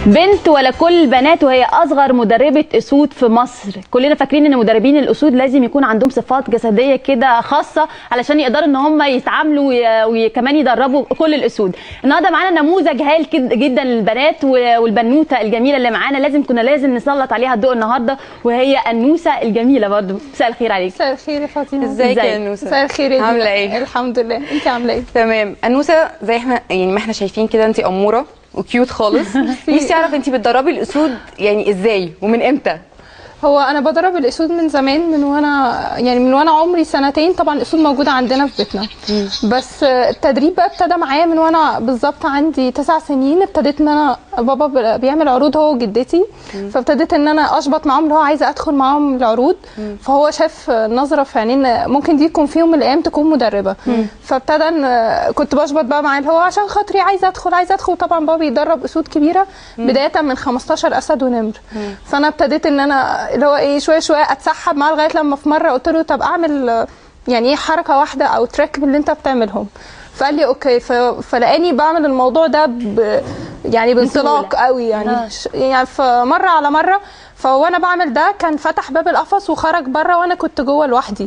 بنت ولا كل البنات وهي اصغر مدربه اسود في مصر كلنا فاكرين ان مدربين الاسود لازم يكون عندهم صفات جسديه كده خاصه علشان يقدروا ان هم يتعاملوا وي- وكمان يدربوا كل الاسود النهارده معانا نموذج هايل كد- جدا للبنات و- والبنوته الجميله اللي معانا لازم كنا لازم نسلط عليها الضوء النهارده وهي النوسه الجميله برضو مساء الخير عليك مساء الخير يا فاطمه ازيك ازيك؟ يا نوسه مساء الخير يا عامله دينا. ايه الحمد لله انت عامله ايه تمام انوسه زي احنا يعني ما احنا شايفين كده انت اموره وكيوت خالص نفسي اعرف انت بتدربي الاسود يعني ازاي ومن امتى هو انا بدرب الاسود من زمان من وانا يعني من وانا عمري سنتين طبعا الاسود موجوده عندنا في بيتنا بس التدريب بقى ابتدى معايا من وانا بالظبط عندي تسع سنين ابتديت ان انا بابا ب- بيعمل عروض هو وجدتي فابتديت ان انا اشبط معاهم اللي هو عايزه ادخل معاهم العروض فهو شاف نظره في عينين ممكن دي تكون في يوم من الايام تكون مدربه فابتدى ان كنت بشبط بقى معاه اللي هو عشان خاطري عايزه ادخل عايزه ادخل طبعا بابا بيدرب اسود كبيره بدايه من 15 اسد ونمر فانا ابتديت ان انا اللي هو ايه شويه شويه اتسحب معاه لغايه لما في مره قلت له طب اعمل آه، يعني ايه حركه واحده او تراك من اللي انت بتعملهم فقال لي اوكي ف... فلقاني بعمل الموضوع ده ب... يعني بانطلاق قوي يعني آه. ش... يعني فمره على مره فوانا بعمل ده كان فتح باب القفص وخرج بره وانا كنت جوه لوحدي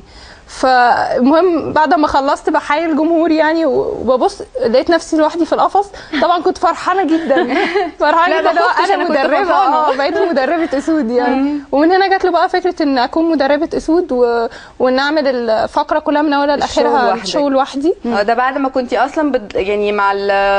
فالمهم بعد ما خلصت بحيي الجمهور يعني وببص لقيت نفسي لوحدي في القفص طبعا كنت فرحانه جدا فرحانه لا، جدا ما لو خفتش، انا أنا كنت مدربه فرحانة. اه بقيت مدربه اسود يعني ومن هنا جات له بقى فكره ان اكون مدربه اسود و... وان اعمل الفقره كلها من اولها الشو لاخرها لوحدك. الشو لوحدي اه ده بعد ما كنتي اصلا بد... يعني مع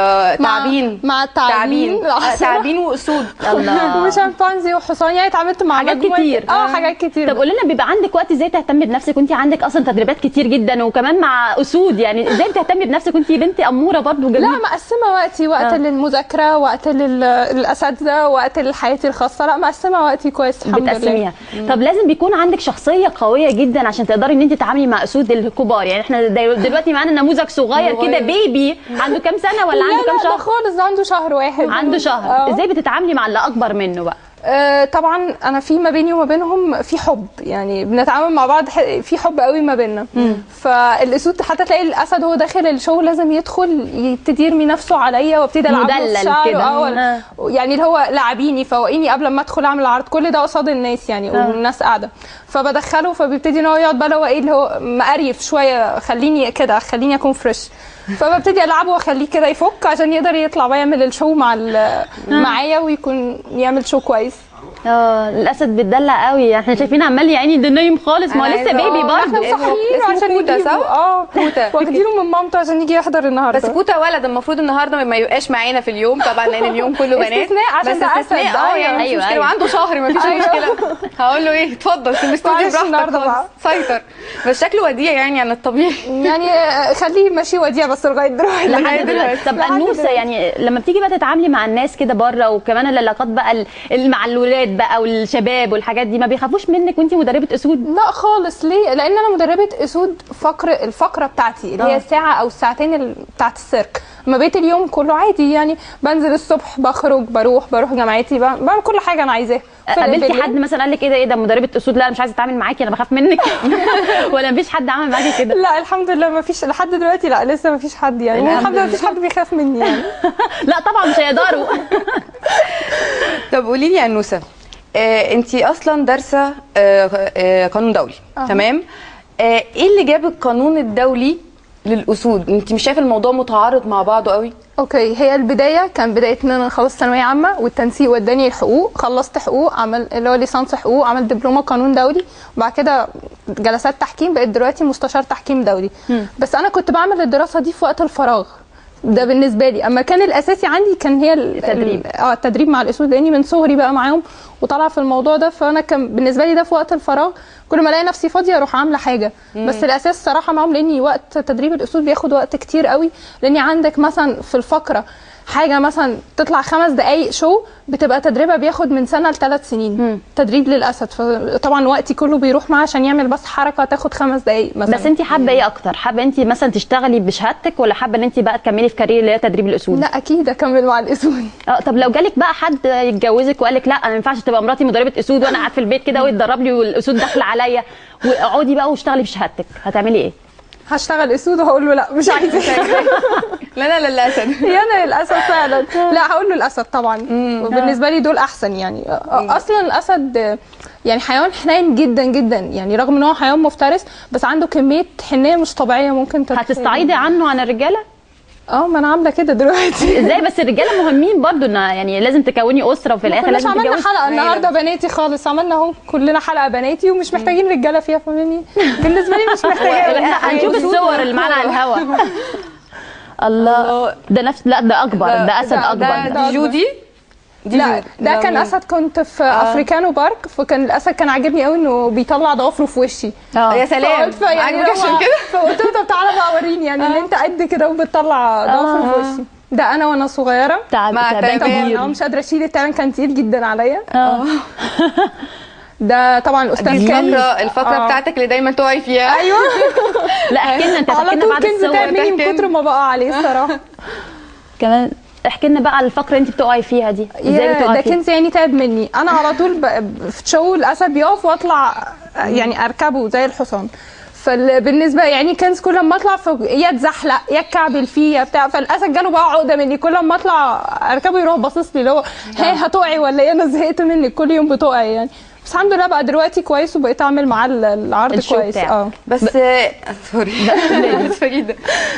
التعابين مع التعابين. آه، تعابين واسود الله وشمبانزي وحصان يعني اتعاملت مع حاجات مجموعة- كتير. اه حاجات كتير طب قول لنا بيبقى عندك وقت ازاي تهتمي بنفسك وانت عندك اصلا تدريبات كتير جدا وكمان مع اسود يعني ازاي بتهتمي بنفسك وانت بنت اموره برضو لا جميله مقسمه وقتي وقت آه. آه. للمذاكره وقت لل- للاساتذه وقت لحياتي الخاصه لا مقسمه وقتي كويس الحمد لله بتقسميها طب لازم بيكون عندك شخصيه قويه جدا عشان تقدري ان انت تتعاملي مع اسود الكبار يعني احنا دل- دلوقتي معانا نموذج صغير كده صغير. بيبي عنده كام سنه ولا لا عنده كام لا ده شهر خالص ده عنده شهر واحد عنده شهر آه. ازاي بتتعاملي مع اللي اكبر منه بقى آه طبعا انا في ما بيني وما بينهم في حب يعني بنتعامل مع بعض ح- في حب قوي ما بيننا فالاسود حتى تلاقي الاسد هو داخل الشو لازم يدخل يبتدي يرمي نفسه عليا وابتدي العب له مدلل في شعره. كده. اه ولا- آه. يعني اللي هو لاعبيني فوقيني قبل ما ادخل اعمل العرض كل ده قصاد الناس يعني والناس قاعده فبدخله فبيبتدي ان هو يقعد بقى اللي هو ايه اللي هو مقريف شويه خليني كده خليني اكون فريش فببتدي العبه واخليه كده يفك عشان يقدر يطلع بقى يعمل الشو مع ال- معايا ويكون يعمل شو كويس اه الاسد بتدلع قوي احنا شايفين عمال يا عيني ده نايم خالص ما هو أنا لسه عايزة- بيبي آه، برضه احنا اسمه- مصحيينه اسمه عشان كوتا، نجيبه صح؟ اه كوتا. واخدينه من مامته عشان يجي يحضر النهارده بس كوتا ولد المفروض النهارده ما يبقاش معانا في اليوم طبعا لان اليوم كله بنات استثناء عشان بس ده أسد. استثناء اه يعني مفيش أيوة، مشكله أيوة. وعنده شهر مفيش أيوة. مشكله هقول له ايه اتفضل في الاستوديو معلش براحتك النهاردة خالص سيطر بس شكله وديع يعني عن الطبيعي يعني آه، خليه ماشي وديع بس لغايه دلوقتي لحد دلوقتي طب لحد النوسه دلوقتي. يعني لما بتيجي بقى تتعاملي مع الناس كده بره وكمان العلاقات بقى ال- ال- مع الولاد بقى والشباب والحاجات دي ما بيخافوش منك وانت مدربه اسود لا خالص ليه لان انا مدربه اسود فقر الفقره بتاعتي اللي آه. هي الساعه او الساعتين ال- بتاعت السيرك اما بقيت اليوم كله عادي يعني بنزل الصبح بخرج بروح بروح جامعتي بعمل بعمل كل حاجه انا عايزاها في قابلتي بالليل. حد مثلا قال لك ايه ده ايه ده مدربه اسود لا أنا مش عايزه اتعامل معاكي انا بخاف منك ولا مفيش حد عمل معاكي كده لا الحمد لله ما فيش لحد دلوقتي لا لسه ما فيش حد يعني الحمد الحمد لله ما لله. فيش حد بيخاف مني يعني لا طبعا مش هيقدروا طب قولي لي يا انوسه آه انت اصلا دارسه آه آه قانون دولي أه. تمام آه ايه اللي جاب القانون الدولي للاسود انت مش شايفه الموضوع متعارض مع بعضه قوي اوكي هي البدايه كان بدايه ان انا خلصت ثانويه عامه والتنسيق وداني الحقوق خلصت حقوق عمل اللي هو ليسانس حقوق عملت دبلومه قانون دولي وبعد كده جلسات تحكيم بقيت دلوقتي مستشار تحكيم دولي بس انا كنت بعمل الدراسه دي في وقت الفراغ ده بالنسبه لي اما كان الاساسي عندي كان هي ال- التدريب. ال- اه التدريب مع الاسود لاني من صغري بقى معاهم وطالعه في الموضوع ده فانا كان بالنسبه لي ده في وقت الفراغ كل ما الاقي نفسي فاضيه اروح عامله حاجه بس الاساس صراحه معاهم لاني وقت تدريب الاسود بياخد وقت كتير قوي لاني عندك مثلا في الفقره حاجه مثلا تطلع خمس دقائق شو بتبقى تدريبها بياخد من سنه لثلاث سنين تدريب للاسد فطبعا وقتي كله بيروح معاه عشان يعمل بس حركه تاخد خمس دقائق مثلا بس انت حابه ايه اكتر حابه انت مثلا تشتغلي بشهادتك ولا حابه ان انت بقى تكملي في كارير اللي هي تدريب الاسود لا اكيد اكمل مع الاسود اه طب لو جالك بقى حد يتجوزك وقال لك لا انا ما ينفعش تبقى مراتي مدربه اسود وانا قاعد في البيت كده ويتدرب لي والاسود داخله عليا واقعدي بقى واشتغلي بشهادتك هتعملي ايه هشتغل اسود وهقول له لا مش عايزه لا لا لا الاسد يا انا للاسد فعلا لا هقول له الاسد طبعا وبالنسبه لي دول احسن يعني اصلا الاسد يعني حيوان حنين جدا جدا يعني رغم ان هو حيوان مفترس بس عنده كميه حنيه مش طبيعيه ممكن تتخيل. هتستعيدي عنه عن الرجاله اه ما انا عامله كده دلوقتي ازاي بس الرجاله مهمين برضو ان يعني لازم تكوني اسره وفي ما الاخر كناش لازم عملنا تتجوزي حلقه النهارده بناتي خالص عملنا اهو كلنا حلقه بناتي ومش محتاجين رجاله فيها فاهماني بالنسبه لي مش محتاجه هنشوف الصور اللي معانا على الهوا الله ده نفس لا ده اكبر ده اسد ده- اكبر ده- ده. دي جودي دي لا جودي. ده كان مين؟ اسد كنت في افريكانو بارك فكان الاسد كان عاجبني قوي انه بيطلع ضوافره في وشي اه يا سلام فقلت ف- يعني عاجبك عشان هو- كده فقلت له طب تعالى بقى وريني يعني ان انت قد كده وبتطلع ضوافره في وشي ده انا وانا صغيره تعب مع تعبان تعبان. طبعا كبير انا مش قادره اشيل التعبان كان تقيل جدا عليا اه ده طبعا دي الاستاذ كان الفقره الفقره آه. بتاعتك اللي دايما تقعي فيها ايوه لا احكي لنا انت على احكي لنا طول بعد كنز الصور تعب مني من تحكي كتر ما بقع عليه الصراحه كمان احكي لنا بقى على الفقره اللي انت بتقعي فيها دي ازاي يا ده بتقعي فيها كنز يعني تعب مني انا على طول ب- في شو الاسد بيقف واطلع يعني اركبه زي الحصان فبالنسبه يعني كنز كل ما اطلع ف- يا اتزحلق يا اتكعبل فيه يا بتاع فالاسد جاله بقى عقده مني كل ما اطلع اركبه يروح باصص لي اللي هو هي هتقعي ولا ايه انا زهقت منك كل يوم بتقعي يعني بس الحمد لله بقى دلوقتي كويس وبقيت اعمل معاه ال- العرض الشو كويس بتاعه. اه بس سوري اسفه جدا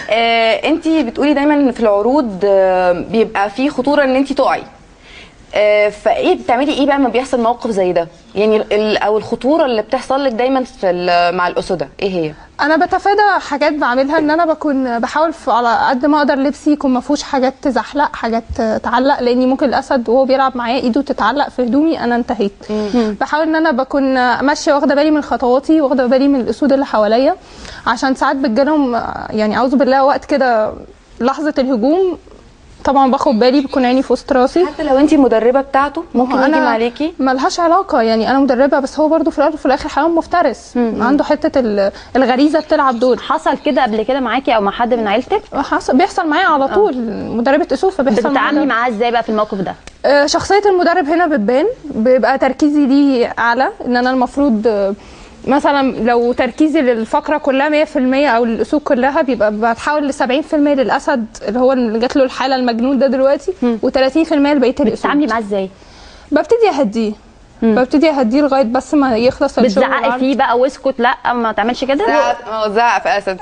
انت بتقولي دايما في العروض آه، بيبقى في خطوره ان انت تقعي آه، فايه بتعملي ايه بقى لما بيحصل موقف زي ده يعني ال- او الخطوره اللي بتحصل لك دايما في ال- مع الاسودة ايه هي انا بتفادى حاجات بعملها ان انا بكون بحاول في على قد ما اقدر لبسي يكون ما فيهوش حاجات تزحلق حاجات تعلق لاني ممكن الاسد وهو بيلعب معايا ايده تتعلق في هدومي انا انتهيت بحاول ان انا بكون ماشيه واخده بالي من خطواتي واخده بالي من الاسود اللي حواليا عشان ساعات بتجيلهم يعني اعوذ بالله وقت كده لحظه الهجوم طبعا باخد بالي بكون عيني في وسط راسي حتى لو انت مدربه بتاعته ممكن هو يجي عليكي ملهاش علاقه يعني انا مدربه بس هو برضو في الاول وفي الاخر حيوان مفترس عنده حته ال- الغريزه بتلعب دور حصل كده قبل كده معاكي او مع حد من عيلتك حصل بيحصل معايا على طول مدربه اسود فبيحصل بتتعاملي معايا معاه ازاي بقى في الموقف ده آه، شخصيه المدرب هنا بتبان بيبقى تركيزي ليه اعلى ان انا المفروض آه، مثلا لو تركيزي للفقره كلها 100% او للاسود كلها بيبقى بتحول ل 70% للاسد اللي هو اللي جات له الحاله المجنون ده دلوقتي و30% لبقيه الاسود بتتعاملي معاه ازاي ببتدي اهديه ببتدي اهديه لغايه بس ما يخلص الشغل بتزعقي والعرض. فيه بقى واسكت لا ما تعملش كده زعق اه زعق في اسد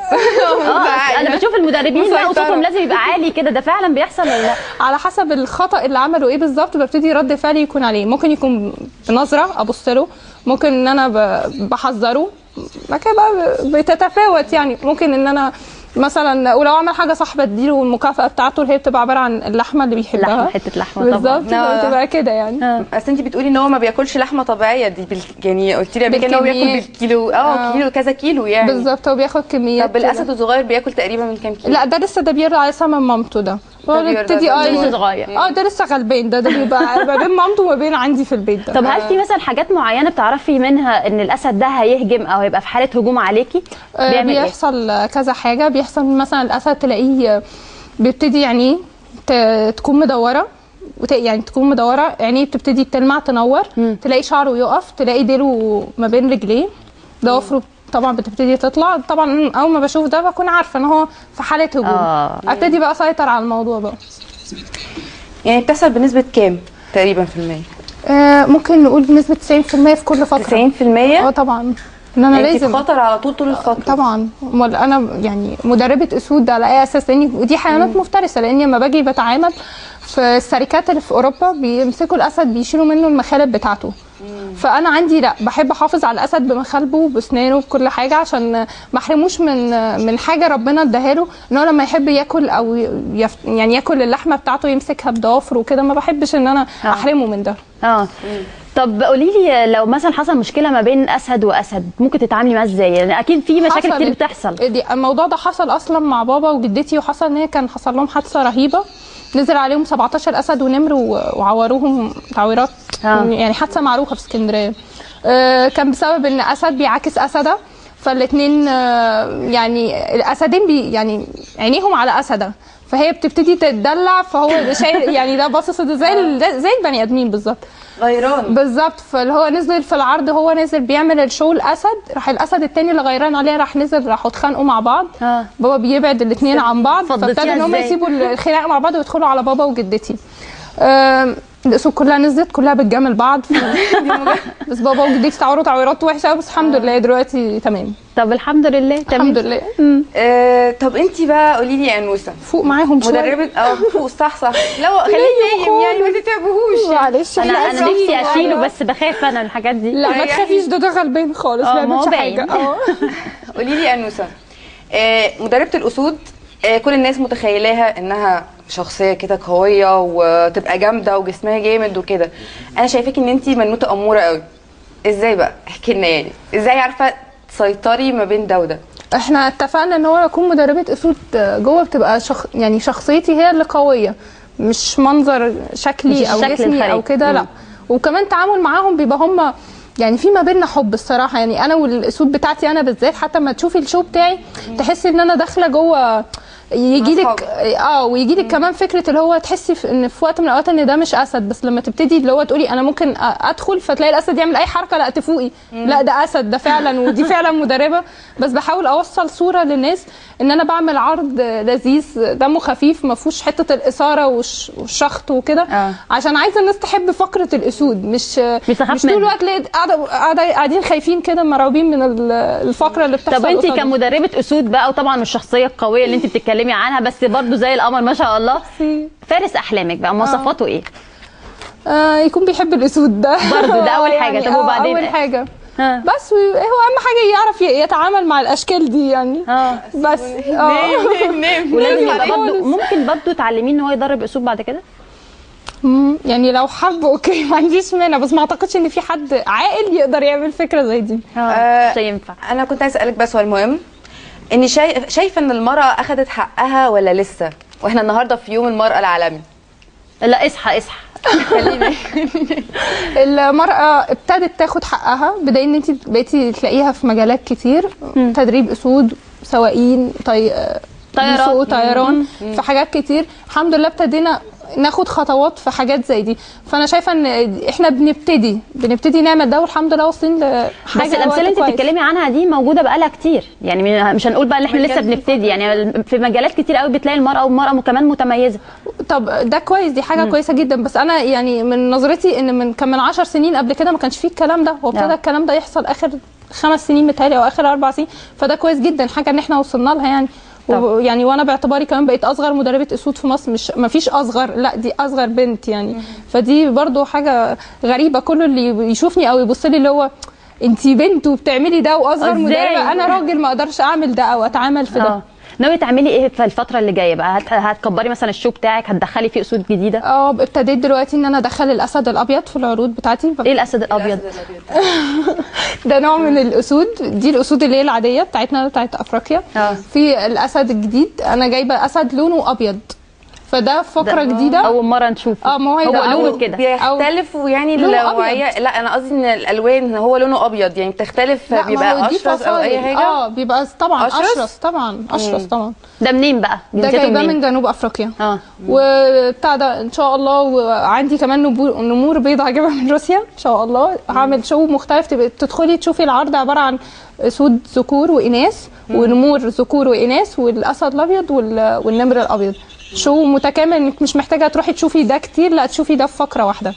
اه انا بشوف المدربين بقى مسيطرة. وصوتهم لازم يبقى عالي كده ده فعلا بيحصل ولا لا على حسب الخطا اللي عمله ايه بالظبط ببتدي رد فعلي يكون عليه ممكن يكون بنظره ابص له ممكن ان انا ب- بحذره ما كده بقى بتتفاوت يعني ممكن ان انا مثلا ولو عمل حاجه صح بديله المكافاه بتاعته اللي هي بتبقى عباره عن اللحمه اللي بيحبها لحمه حته لحمه طبعا بالظبط آه. بتبقى كده يعني آه. اصل انت بتقولي ان هو ما بياكلش لحمه طبيعيه دي بال... يعني قلت لي قبل كده ان هو بياكل بالكميات. بالكيلو اه آه. كيلو كذا كيلو يعني بالظبط هو بياخد كميات طب الاسد الصغير بياكل تقريبا من كام كيلو لا ده لسه ده بيرضع لسه من مامته ده هو ده بيرضع بيبتدي ده اه لسه ي- صغير اه ده لسه غلبان ده ده بيبقى ما بين مامته وما بين عندي في البيت ده طب هل في مثلا حاجات معينه بتعرفي منها ان الاسد ده هيهجم او هيبقى في حاله هجوم عليكي آه، بيعمل ايه بيحصل كذا حاجه بيحصل مثلا الاسد تلاقيه بيبتدي يعني ت- تكون مدوره وت- يعني تكون مدوره عينيه بتبتدي تلمع تنور تلاقي شعره يقف تلاقي ديله ما بين رجليه ضوافره طبعا بتبتدي تطلع طبعا اول ما بشوف ده بكون عارفه ان هو في حاله هجوم آه. ابتدي بقى اسيطر على الموضوع بقى يعني بتحصل بنسبه كام تقريبا في المية آه ممكن نقول بنسبه 90% في كل فتره 90% اه طبعا ان انا انت في لازم خطر على طول طول الفتره طبعا امال انا يعني مدربه اسود على اي اساس لاني ودي حيوانات مفترسه لاني لما باجي بتعامل في الشركات اللي في اوروبا بيمسكوا الاسد بيشيلوا منه المخالب بتاعته فانا عندي لا بحب احافظ على الاسد بمخالبه باسنانه بكل حاجه عشان ما احرموش من من حاجه ربنا اداها له ان هو لما يحب ياكل او يف يعني ياكل اللحمه بتاعته يمسكها بضوافره وكده ما بحبش ان انا آه. احرمه من ده اه طب قولي لي لو مثلا حصل مشكله ما بين اسد واسد ممكن تتعاملي معاه ازاي يعني اكيد في مشاكل حصلت. كتير بتحصل دي الموضوع ده حصل اصلا مع بابا وجدتي وحصل ان هي كان حصل لهم حادثه رهيبه نزل عليهم 17 اسد ونمر و- وعوروهم تعويرات آه. يعني حادثه معروفه في اسكندريه آه، كان بسبب ان اسد بيعاكس اسده فالاثنين يعني الاسدين بي يعني عينيهم على اسده فهي بتبتدي تتدلع فهو ده شايل يعني ده باصص ده زي ال- ده زي البني ادمين بالظبط غيران بالظبط فاللي هو نزل في العرض هو نزل بيعمل الشو الاسد راح الاسد التاني اللي غيران عليه راح نزل راحوا اتخانقوا مع بعض آه. بابا بيبعد الاثنين عن بعض فضيتيها فابتدوا ان هم إزاي؟ يسيبوا الخناق مع بعض ويدخلوا على بابا وجدتي آم، الاسود كلها نزلت كلها بتجامل بعض بس بابا وجدتي تعوروا تعويرات وحشه أوي، بس الحمد لله دلوقتي تمام طب الحمد لله تمام الحمد لله آه طب انت بقى قولي لي يا انوسه فوق معاهم شويه مدربه اه فوق صح صح لو خليه نايم يعني ما تتعبهوش معلش انا إحنا انا نفسي آسفين. اشيله بس بخاف انا من الحاجات دي لا ما يعني- تخافيش ده ده غلبان خالص آه، ما ما هو بيعملش باين. حاجه اه قولي لي يا انوسه آه مدربه الاسود آه كل الناس متخيلاها انها شخصيه كده قويه وتبقى جامده وجسمها جامد وكده انا شايفاك ان انت منوته اموره قوي ازاي بقى احكي لنا يعني ازاي عارفه تسيطري ما بين ده وده احنا اتفقنا ان هو اكون مدربه اسود جوه بتبقى شخ... يعني شخصيتي هي اللي قويه مش منظر شكلي مش او الشكل جسمي او الخارجي. كده لا وكمان تعامل معاهم بيبقى هم يعني في ما بيننا حب الصراحه يعني انا والاسود بتاعتي انا بالذات حتى ما تشوفي الشو بتاعي تحسي ان انا داخله جوه يجي لك أصحابك. اه ويجي لك كمان فكره اللي هو تحسي في ان في وقت من الاوقات ان ده مش اسد بس لما تبتدي اللي هو تقولي انا ممكن أ- ادخل فتلاقي الاسد يعمل اي حركه لا تفوقي لا ده اسد ده فعلا ودي فعلا مدربه بس بحاول اوصل صوره للناس ان انا بعمل عرض لذيذ دمه خفيف ما فيهوش حته الاثاره والش- والشخط وكده آه. عشان عايزه الناس تحب فقره الاسود مش مش تخاف مش طول منها. الوقت ليه قاعده قاعده قاعدين خايفين كده مرعوبين من ال- الفقره اللي بتحصل طب انت قصادهم. كمدربه اسود بقى وطبعا الشخصيه القويه اللي انت بتتكلمي عنها بس برضو زي القمر ما شاء الله فارس احلامك بقى مواصفاته ايه آه يكون بيحب الاسود ده برضه ده أول حاجة. طب آه، وبعدين اول إيه؟ حاجه ها بس هو اهم حاجه يعرف ي- يتعامل مع الاشكال دي يعني اه بس اه ولازم يبقى خالص. برضه ممكن برضه تعلميه ان هو يدرب اسود بعد كده مم، يعني لو حب اوكي ما عنديش مانع بس ما اعتقدش ان في حد عاقل يقدر يعمل فكره زي دي آه، مش هينفع انا كنت عايزه اسالك بس سؤال مهم اني شايف شايفه ان المراه اخذت حقها ولا لسه واحنا النهارده في يوم المراه العالمي لا اصحى اصحى خلينا المرأة ابتدت تاخد حقها بدليل ان انت بقيتي تلاقيها في مجالات كتير تدريب اسود سواقين طي... طيران. بيسوقوا طيران في حاجات كتير الحمد لله ابتدينا ناخد خطوات في حاجات زي دي فانا شايفه ان احنا بنبتدي بنبتدي نعمل ده والحمد لله واصلين لحاجه بس الامثله اللي انت كويس. بتتكلمي عنها دي موجوده بقالها كتير يعني مش هنقول بقى ان احنا لسه بجد بنبتدي يعني في مجالات كتير قوي بتلاقي المراه والمراه كمان متميزه طب ده كويس دي حاجه كويسه جدا بس انا يعني من نظرتي ان من كان من 10 سنين قبل كده ما كانش فيه الكلام ده هو ابتدى آه. الكلام الكلام ده يحصل اخر خمس سنين متهيألي او اخر اربع سنين فده كويس جدا حاجه ان احنا وصلنا لها يعني طب. و- يعني وانا باعتباري كمان بقيت اصغر مدربه اسود في مصر مش ما فيش اصغر لا دي اصغر بنت يعني فدي برضو حاجه غريبه كل اللي يشوفني او يبص لي اللي هو انتي بنت وبتعملي ده واصغر إزاي؟ مدربه انا راجل ما اقدرش اعمل ده او اتعامل في ده اه ناويه تعملي ايه في الفتره اللي جايه بقى هت- هتكبري مثلا الشو بتاعك هتدخلي فيه اسود جديده اه ابتديت دلوقتي ان انا ادخل الاسد الابيض في العروض بتاعتي ايه الاسد الابيض ده نوع من الاسود دي الاسود اللي هي العاديه بتاعتنا بتاعت افريقيا اه. في الاسد الجديد انا جايبه اسد لونه ابيض فده فقره ده- جديده اول مره نشوفه اه ما هو هو هيبقى لونه أول- كده بيختلفوا يعني لونه النوعيه لا انا قصدي ان الالوان هو لونه ابيض يعني بتختلف لا، ما بيبقى هو دي اشرس او اي فصائل. حاجه اه بيبقى طبعا أشرس؟ اشرس طبعا اشرس طبعا ده منين بقى ده جنسيته جايباه منين من جنوب افريقيا اه وبتاع ده ان شاء الله وعندي كمان نبور نمور بيض هجيبها من روسيا ان شاء الله هعمل شو مختلف تبقى تدخلي تشوفي العرض عباره عن اسود ذكور واناث ونمور ذكور واناث والاسد الابيض وال- والنمر الابيض شو متكامل انك مش محتاجه تروحي تشوفي ده كتير لا تشوفي ده في فقره واحده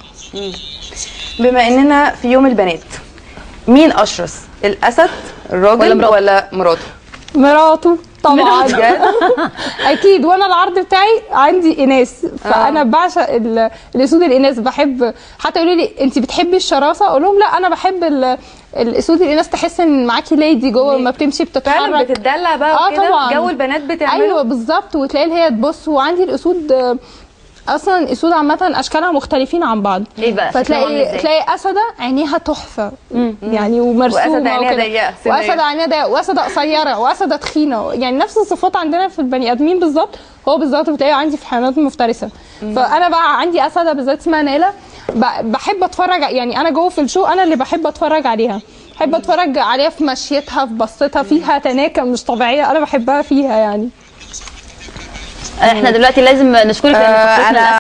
بما اننا في يوم البنات مين اشرس الاسد الراجل ولا ولا, مراته؟ ولا مراته مراته طبعا بجد؟ اكيد وانا العرض بتاعي عندي اناث فانا بعشق ال- الاسود الاناث بحب حتى يقولوا لي انت بتحبي الشراسه اقول لهم لا انا بحب ال- الاسود الاناث تحس ان معاكي ليدي جوه لما بتمشي فعلا بتتحرك بتتدلع بقى اه وكده طبعا جو البنات بتعمله ايوه بالظبط وتلاقي اللي هي تبص وعندي الاسود آه، اصلا الاسود عامه اشكالها مختلفين عن بعض ايه بقى شكلهم عامل فتلاقي إزاي؟ تلاقي اسده عينيها تحفه يعني ومرسومه وأسد عينيها وكده. ضيقة، سنية. واسد عينيها ضيقه واسده قصيره واسده تخينه يعني نفس الصفات عندنا في البني ادمين بالظبط هو بالظبط بتلاقيه عندي في الحيوانات المفترسه فانا بقى عندي اسده بالذات اسمها ناله ب- بحب اتفرج يعني انا جوه في الشو انا اللي بحب اتفرج عليها بحب اتفرج عليها في مشيتها في بصتها فيها تناكه مش طبيعيه انا بحبها فيها يعني احنا دلوقتي لازم نشكرك لان آه، فقرتنا أنا